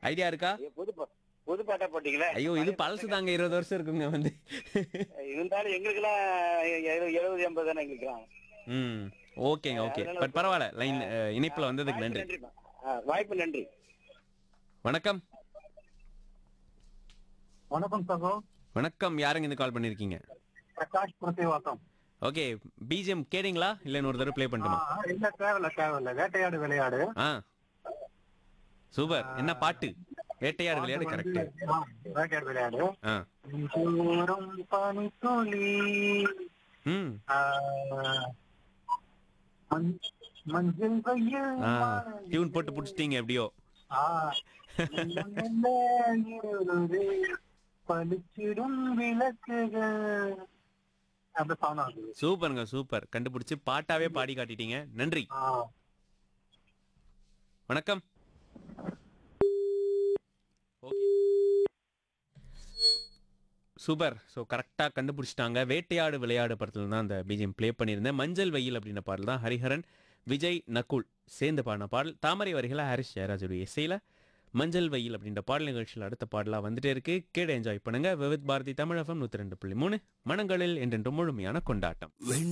idea இருக்கா ஐயோ, புது பா- புது பாட்டா போட்டீங்களே ஐயோ இது பழசு தாங்க இருபது வருஷம் இருக்குங்க வந்து இருந்தாலும் எங்களுக்கெல்லாம் எழு- எழுபது எண்பது தானே எங்களுக்குலாம் ம் ஓகேங்க ஓகே பட் பரவாயில்ல லைன் இணைப்புல வந்ததுக்கு நன்றி நன்றிப்பா ஆ, வாய்ப்பு நன்றி வணக்கம் வணக்கம் சகோ வணக்கம் யாருங்க இந்த கால் பண்ணிருக்கீங்க பிரகாஷ் பிரதிவாக்கம் ஓகே பிஜிஎம் கேட்டீங்களா இல்ல இன்னொரு தடவை ப்ளே பண்ணட்டுமா இல்ல தேவையில்ல தேவையில்ல வேட்டையாடு விளையாடு ஆ சூப்பர் என்ன பாட்டு வேட்டையாடு விளையாடு கரெக்ட் ஆ, வேட்டையாடு விளையாடு ஆ தூரம் பனி துளி ம் ஆ, மஞ்- மஞ்சள் வெயில் ஆ டியூன் போட்டு புடிச்சிட்டீங்க எப்படியோ ஆ, மெல்ல மெல்ல இருளுது, பளிச்சிடும் விளக்குகள் அந்த சாங் ஆகுது சூப்பருங்க சூப்பர் கண்டுபிடிச்சு பாட்டாவே பாடி காட்டிட்டீங்க நன்றி ஆ வணக்கம் ஓகே சூப்பர் ஸோ கரெக்டாக கண்டுபிடிச்சிட்டாங்க வேட்டையாடு விளையாடு படத்துல தான் அந்த பிஜிஎம் ப்ளே பண்ணியிருந்தேன் மஞ்சள் வெயில் அப்படின்ற பாடல் தான் ஹரிஹரன் விஜய் நகுல் சேர்ந்து பாடின பாடல் தாமரை வரிகளை ஹாரிஸ் ஜெயராஜுடைய இசையில் மஞ்சள் வெயில் அப்படின்ற பாடல் நிகழ்ச்சியில் அடுத்த பாடலாக வந்துட்டே இருக்கு கேட என்ஜாய் பண்ணுங்க விவித் பாரதி தமிழகம் நூற்றி ரெண்டு புள்ளி மூணு மனங்களில் என்றென்றும் முழுமையான கொண்டாட்டம்